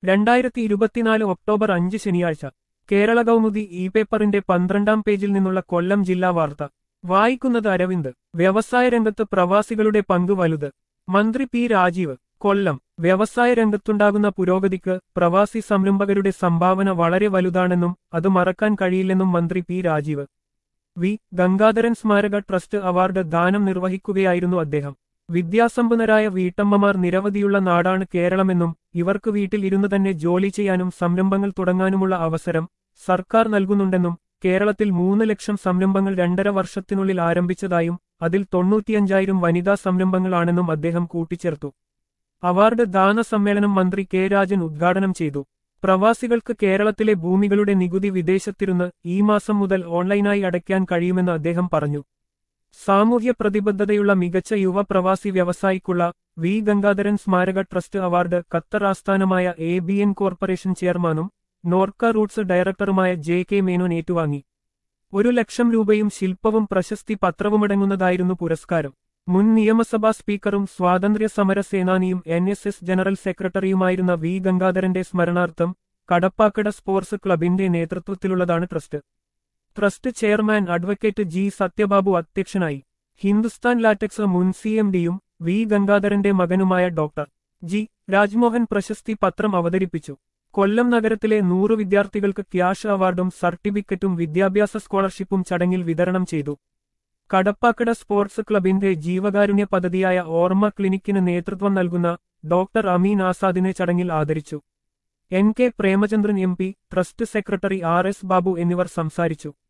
രണ്ടായിരത്തി ഇരുപത്തിനാല് ഒക്ടോബർ അഞ്ച് ശനിയാഴ്ച കേരള കൗമുദി ഇ പേപ്പറിന്റെ പന്ത്രണ്ടാം പേജിൽ നിന്നുള്ള കൊല്ലം ജില്ലാ വാർത്ത വായിക്കുന്നത് അരവിന്ദ് വ്യവസായ രംഗത്ത് പ്രവാസികളുടെ പങ്ക് വലുത് മന്ത്രി പി രാജീവ് കൊല്ലം വ്യവസായ രംഗത്തുണ്ടാകുന്ന പുരോഗതിക്ക് പ്രവാസി സംരംഭകരുടെ സംഭാവന വളരെ വലുതാണെന്നും അത് മറക്കാൻ കഴിയില്ലെന്നും മന്ത്രി പി രാജീവ് വി ഗംഗാധരൻ സ്മാരക ട്രസ്റ്റ് അവാർഡ് ദാനം നിർവഹിക്കുകയായിരുന്നു അദ്ദേഹം വിദ്യാസമ്പന്നരായ വീട്ടമ്മമാർ നിരവധിയുള്ള നാടാണ് കേരളമെന്നും ഇവർക്ക് വീട്ടിൽ ഇരുന്നു തന്നെ ജോലി ചെയ്യാനും സംരംഭങ്ങൾ തുടങ്ങാനുമുള്ള അവസരം സർക്കാർ നൽകുന്നുണ്ടെന്നും കേരളത്തിൽ മൂന്ന് ലക്ഷം സംരംഭങ്ങൾ രണ്ടര വർഷത്തിനുള്ളിൽ ആരംഭിച്ചതായും അതിൽ തൊണ്ണൂറ്റിയഞ്ചായിരം വനിതാ സംരംഭങ്ങളാണെന്നും അദ്ദേഹം കൂട്ടിച്ചേർത്തു അവാർഡ് ദാന സമ്മേളനം മന്ത്രി കെ രാജൻ ഉദ്ഘാടനം ചെയ്തു പ്രവാസികൾക്ക് കേരളത്തിലെ ഭൂമികളുടെ നികുതി വിദേശത്തിരുന്ന് ഈ മാസം മുതൽ ഓൺലൈനായി അടയ്ക്കാൻ കഴിയുമെന്ന് അദ്ദേഹം പറഞ്ഞു സാമൂഹ്യ പ്രതിബദ്ധതയുള്ള മികച്ച യുവ പ്രവാസി വ്യവസായിക്കുള്ള വി ഗംഗാധരൻ സ്മാരക ട്രസ്റ്റ് അവാർഡ് ഖത്തർ ആസ്ഥാനമായ എ ബി എൻ കോർപ്പറേഷൻ ചെയർമാനും നോർക്ക റൂട്ട്സ് ഡയറക്ടറുമായ ജെ കെ മേനോൻ ഏറ്റുവാങ്ങി ഒരു ലക്ഷം രൂപയും ശില്പവും പ്രശസ്തി പത്രവുമടങ്ങുന്നതായിരുന്നു പുരസ്കാരം മുൻ നിയമസഭാ സ്പീക്കറും സ്വാതന്ത്ര്യ സമര സേനാനിയും എൻ എസ് എസ് ജനറൽ സെക്രട്ടറിയുമായിരുന്ന വി ഗംഗാധരന്റെ സ്മരണാർത്ഥം കടപ്പാക്കട സ്പോർട്സ് ക്ലബിന്റെ നേതൃത്വത്തിലുള്ളതാണ് trust trust chairman advocate G Sathyababu അധ്യക്ഷനായി ഹിന്ദുസ്ഥാൻ ലാറ്റക്സ് മുൻ സി എം ഡിയും വി ഗംഗാധരന്റെ മകനുമായ ഡോക്ടർ ജി രാജ്മോഹൻ പ്രശസ്തി പത്രം അവതരിപ്പിച്ചു കൊല്ലം നഗരത്തിലെ നൂറ് വിദ്യാർത്ഥികൾക്ക് ക്യാഷ് അവാർഡും സർട്ടിഫിക്കറ്റും വിദ്യാഭ്യാസ സ്കോളർഷിപ്പും ചടങ്ങിൽ വിതരണം ചെയ്തു കടപ്പാക്കട സ്പോർട്സ് ക്ലബിന്റെ ജീവകാരുണ്യ പദ്ധതിയായ ഓർമ്മ ക്ലിനിക്കിന് നേതൃത്വം നൽകുന്ന ഡോക്ടർ അമീൻ ആസാദിനെ ചടങ്ങിൽ ആദരിച്ചു N K Premachandran M P trust secretary R S Babu എന്നിവർ സംസാരിച്ചു